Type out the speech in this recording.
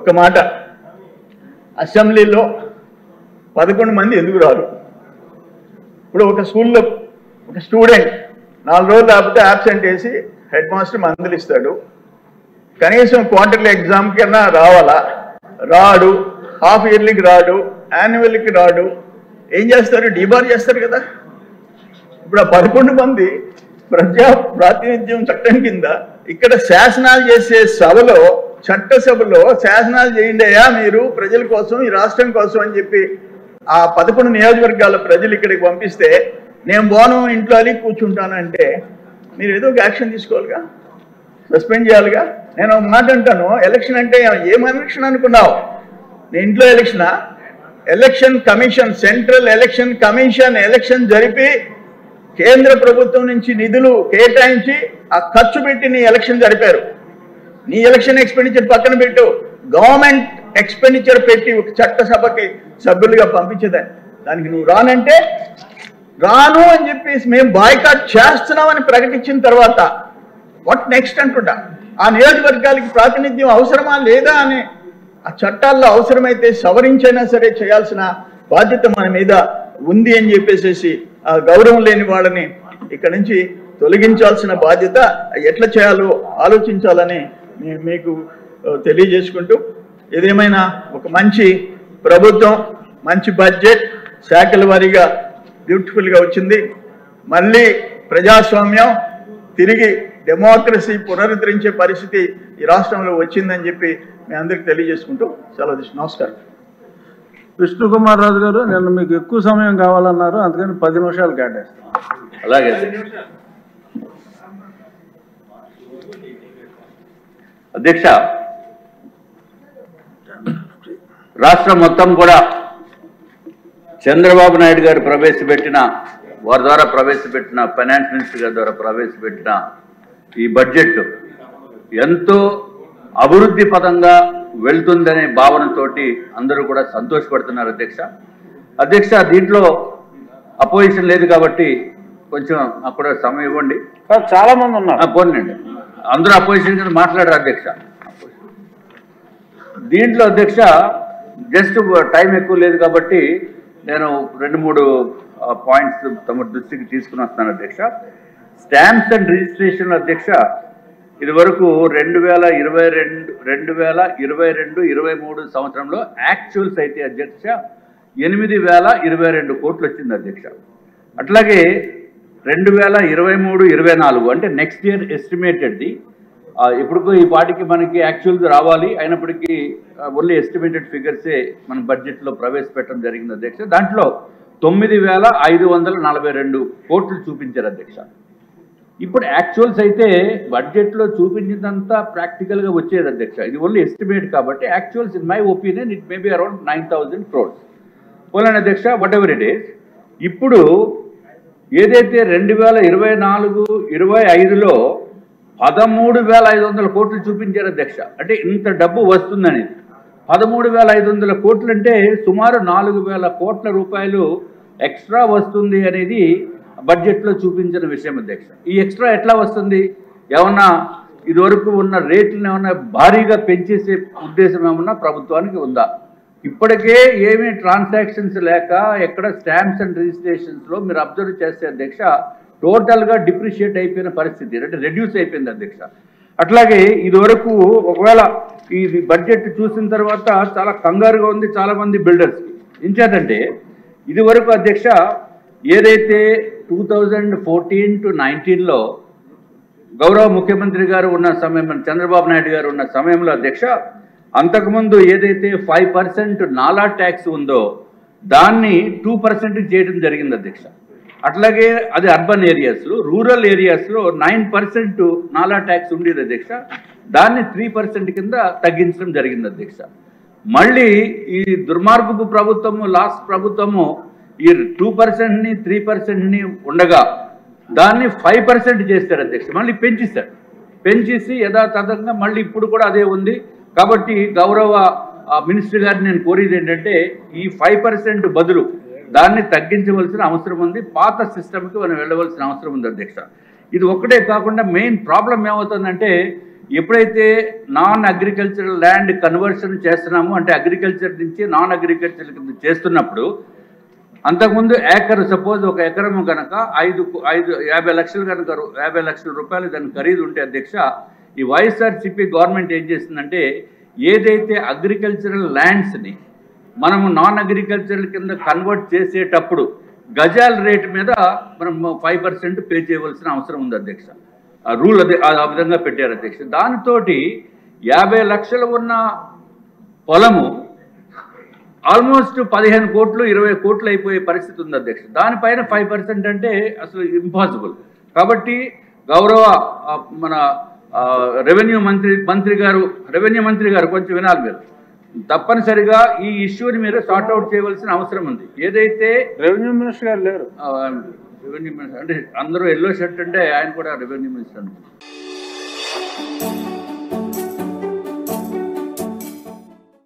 ఒక్క మాట అసెంబ్లీలో పదకొండు మంది ఎందుకు రారు ఇప్పుడు ఒక స్కూల్లో ఒక స్టూడెంట్ నాలుగు రోజులు లేకపోతే యాబ్సెంట్ వేసి హెడ్ మాస్టర్ మందులు ఇస్తాడు కనీసం క్వార్టర్లీ ఎగ్జామ్ కన్నా రావాలా రాడు హాఫ్ ఇయర్లీకి రాడు యాన్యువల్కి రాడు ఏం చేస్తారు డిబార్ చేస్తారు కదా ఇప్పుడు ఆ పదకొండు మంది ప్రజా ప్రాతినిధ్యం చట్టం కింద ఇక్కడ శాసనాలు చేసే సభలో చట్టసభలో శాసనాలు చేయండి అయ్యా మీరు ప్రజల కోసం ఈ రాష్ట్రం కోసం అని చెప్పి ఆ పదకొండు నియోజకవర్గాల ప్రజలు ఇక్కడికి పంపిస్తే నేను పోను ఇంట్లో అని కూర్చుంటానంటే మీరు ఏదో ఒక యాక్షన్ తీసుకోవాలిగా సస్పెండ్ చేయాలిగా నేను ఒక మాట అంటాను ఎలక్షన్ అంటే ఏం ఎలక్షన్ అనుకున్నావు నీ ఇంట్లో ఎలక్షనా election commission central election commission election జరిపి కేంద్ర ప్రభుత్వం నుంచి నిధులు కేటాయించి ఆ ఖర్చు పెట్టి నీ ఎలక్షన్ జరిపారు నీ ఎలక్షన్ ఎక్స్పెండిచర్ పక్కన పెట్టు గవర్నమెంట్ ఎక్స్పెండిచర్ పెట్టి ఒక చట్టసభకి సభ్యులుగా పంపించేదాన్ని దానికి నువ్వు రానంటే రాను అని చెప్పేసి మేము బాయ్కాట్ చేస్తున్నామని ప్రకటించిన తర్వాత వాట్ నెక్స్ట్ అంటుంటా ఆ నియోజకవర్గాలకి ప్రాతినిధ్యం అవసరమా లేదా అని ఆ చట్టాల్లో అవసరమైతే సవరించైనా సరే చేయాల్సిన బాధ్యత మన మీద ఉంది అని చెప్పేసేసి ఆ గౌరవం లేని వాళ్ళని ఇక్కడ నుంచి తొలగించాల్సిన బాధ్యత ఎట్లా చేయాలో ఆలోచించాలని మీ- మీకు ఆ, తెలియజేసుకుంటూ ఏదేమైనా ఒక మంచి ప్రభుత్వం మంచి బడ్జెట్ శాఖల వారీగా బ్యూటిఫుల్గా వచ్చింది మళ్ళీ ప్రజాస్వామ్యం తిరిగి డెమోక్రసీ పునరుద్ధరించే పరిస్థితి ఈ రాష్ట్రంలో వచ్చిందని చెప్పి మీ అందరికి తెలియజేసుకుంటూ సెలవు తీసుకు నమస్కారం విష్ణు కుమార్ రాజు గారు నేను మీకు ఎక్కువ సమయం కావాలన్నారు అందుకని పది నిమిషాలు కేటాయిస్తాను అలాగే అధ్యక్ష రాష్ట్రం మొత్తం కూడా చంద్రబాబు నాయుడు గారు ప్రవేశపెట్టిన వారి ద్వారా ప్రవేశపెట్టిన ఫైనాన్స్ మినిస్టర్ గారి ద్వారా ప్రవేశపెట్టిన ఈ బడ్జెట్ ఎంతో అభివృద్ధి పదంగా వెళ్తుందనే భావనతోటి అందరూ కూడా సంతోషపడుతున్నారు అధ్యక్ష అధ్యక్ష దీంట్లో అపోజిషన్ లేదు కాబట్టి కొంచెం నాకు కూడా సమయం ఇవ్వండి సార్ చాలా మంది ఉన్నారు ఆ, పోనీయండి అందరూ అపోజిషన్ కింద మాట్లాడారు అధ్యక్ష దీంట్లో అధ్యక్ష జస్ట్ టైం ఎక్కువ లేదు కాబట్టి నేను రెండు మూడు పాయింట్స్ తమ దృష్టికి తీసుకుని వస్తాను అధ్యక్ష స్టాంప్స్ అండ్ రిజిస్ట్రేషన్ అధ్యక్ష ఇది వరకు రెండు వేల ఇరవై రెండు రెండు వేల ఇరవై రెండు ఇరవై మూడు సంవత్సరంలో యాక్చువల్స్ అయితే అధ్యక్ష ఎనిమిది వేల ఇరవై రెండు కోట్లు వచ్చింది అధ్యక్ష అట్లాగే రెండు వేల ఇరవై మూడు ఇరవై నాలుగు అంటే నెక్స్ట్ ఇయర్ ఎస్టిమేటెడ్ది ఇప్పుడు ఈ పాటికి మనకి యాక్చువల్గా రావాలి అయినప్పటికీ ఓన్లీ ఎస్టిమేటెడ్ ఫిగర్సే మన బడ్జెట్లో ప్రవేశపెట్టడం జరిగింది అధ్యక్ష దాంట్లో తొమ్మిది వేల ఐదు వందల నలభై రెండు కోట్లు చూపించారు అధ్యక్ష ఇప్పుడు యాక్చువల్స్ అయితే బడ్జెట్లో చూపించినంత ప్రాక్టికల్గా వచ్చేది అధ్యక్ష ఇది ఓన్లీ ఎస్టిమేట్ కాబట్టి actuals in my opinion it may be around nine thousand crores పోలేని అధ్యక్ష వాట్ ఎవర్ ఇట్ ఈస్ ఇప్పుడు ఏదైతే రెండు వేల ఇరవై నాలుగు ఇరవై ఐదులో పదమూడు వేల ఐదు వందల కోట్లు చూపించారు అధ్యక్ష అంటే ఇంత డబ్బు వస్తుందని పదమూడు వేల ఐదు వందల కోట్లు అంటే సుమారు నాలుగు వేల కోట్ల రూపాయలు ఎక్స్ట్రా వస్తుంది అనేది బడ్జెట్లో చూపించిన విషయం అధ్యక్ష ఈ ఎక్స్ట్రా ఎట్లా వస్తుంది ఏమన్నా ఇదివరకు ఉన్న రేట్లను ఏమన్నా భారీగా పెంచేసే ఉద్దేశం ఏమన్నా ప్రభుత్వానికి ఉందా ఇప్పటికే ఏమీ ట్రాన్సాక్షన్స్ లేక ఎక్కడ స్టాంప్స్ అండ్ రిజిస్ట్రేషన్స్లో మీరు అబ్జర్వ్ చేస్తే అధ్యక్ష టోటల్గా డిప్రిషియేట్ అయిపోయిన పరిస్థితి అంటే రెడ్యూస్ అయిపోయింది అధ్యక్ష అట్లాగే ఇదివరకు ఒకవేళ ఈ బడ్జెట్ చూసిన తర్వాత చాలా కంగారుగా ఉంది చాలా మంది బిల్డర్స్కి ఇంచేతంటే ఇది వరకు అధ్యక్ష ఏదైతే టూ థౌజండ్ ఫోర్టీన్ టు నైన్టీన్లో గౌరవ ముఖ్యమంత్రి గారు ఉన్న సమయం చంద్రబాబు నాయుడు గారు ఉన్న సమయంలో అధ్యక్ష అంతకుముందు ఏదైతే ఫైవ్ పర్సెంట్ నాలా ట్యాక్స్ ఉందో దాన్ని టూ పర్సెంట్ చేయడం జరిగింది అధ్యక్ష అట్లాగే అది అర్బన్ ఏరియాస్లో రూరల్ ఏరియాస్లో నైన్ పర్సెంట్ నాలా ట్యాక్స్ ఉండేది అధ్యక్ష దాన్ని త్రీ పర్సెంట్ కింద తగ్గించడం జరిగింది అధ్యక్ష మళ్ళీ ఈ దుర్మార్గపు ప్రభుత్వము లాస్ట్ ప్రభుత్వము ఈ టూ పర్సెంట్ని త్రీ పర్సెంట్ని ఉండగా దాన్ని ఫైవ్ పర్సెంట్ చేస్తారు అధ్యక్ష మళ్ళీ పెంచిస్తారు పెంచేసి యథాతథంగా మళ్ళీ ఇప్పుడు కూడా అదే ఉంది కాబట్టి గౌరవ ఆ, మినిస్టర్ గారిని నేను కోరేది ఏంటంటే ఈ ఫైవ్ పర్సెంట్ బదులు దాన్ని తగ్గించవలసిన అవసరం ఉంది పాత సిస్టమ్కి మనం వెళ్ళవలసిన అవసరం ఉంది అధ్యక్ష ఇది ఒక్కటే కాకుండా మెయిన్ ప్రాబ్లం ఏమవుతుందంటే ఎప్పుడైతే నాన్ అగ్రికల్చరల్ ల్యాండ్ కన్వర్షన్ చేస్తున్నామో అంటే అగ్రికల్చర్ నుంచి నాన్ అగ్రికల్చర్ కింద చేస్తున్నప్పుడు అంతకుముందు ఏకర్ సపోజ్ ఒక ఎకరము కనుక ఐదు ఐదు యాభై లక్షలు కనుక రు- యాభై లక్షల రూపాయలు దాని ఖరీదు ఉంటే అధ్యక్ష ఈ వైఎస్ఆర్సిపి గవర్నమెంట్ ఏం చేస్తుందంటే ఏదైతే అగ్రికల్చరల్ ల్యాండ్స్ని మనము నాన్ అగ్రికల్చరల్ కింద కన్వర్ట్ చేసేటప్పుడు గజాల రేట్ మీద మనం ఫైవ్ పర్సెంట్ పే చేయవలసిన అవసరం ఉంది అధ్యక్ష ఆ రూల్ అదే ఆ ఆ విధంగా పెట్టారు అధ్యక్ష దానితోటి యాభై లక్షలు ఉన్న పొలము ఆల్మోస్ట్ పదిహేను కోట్లు ఇరవై కోట్లు అయిపోయే పరిస్థితి ఉంది అధ్యక్ష దానిపైన ఫైవ్ పర్సెంట్ అంటే అసలు ఇంపాసిబుల్ కాబట్టి గౌరవ ఆ, మన రెవెన్యూ మంత్రి మంత్రి గారు రెవెన్యూ మంత్రి గారు కొంచెం వినాలి మీరు తప్పనిసరిగా ఈ ఇష్యూని మీరు సార్ట్అవుట్ చేయవలసిన అవసరం ఉంది ఏదైతే రెవెన్యూ మినిస్టర్ గారు లేరు రెవెన్యూ మినిస్టర్ అంటే అందరూ ఎల్లో షర్ట్ అంటే ఆయన కూడా రెవెన్యూ మినిస్టర్ అనుకుంటున్నారు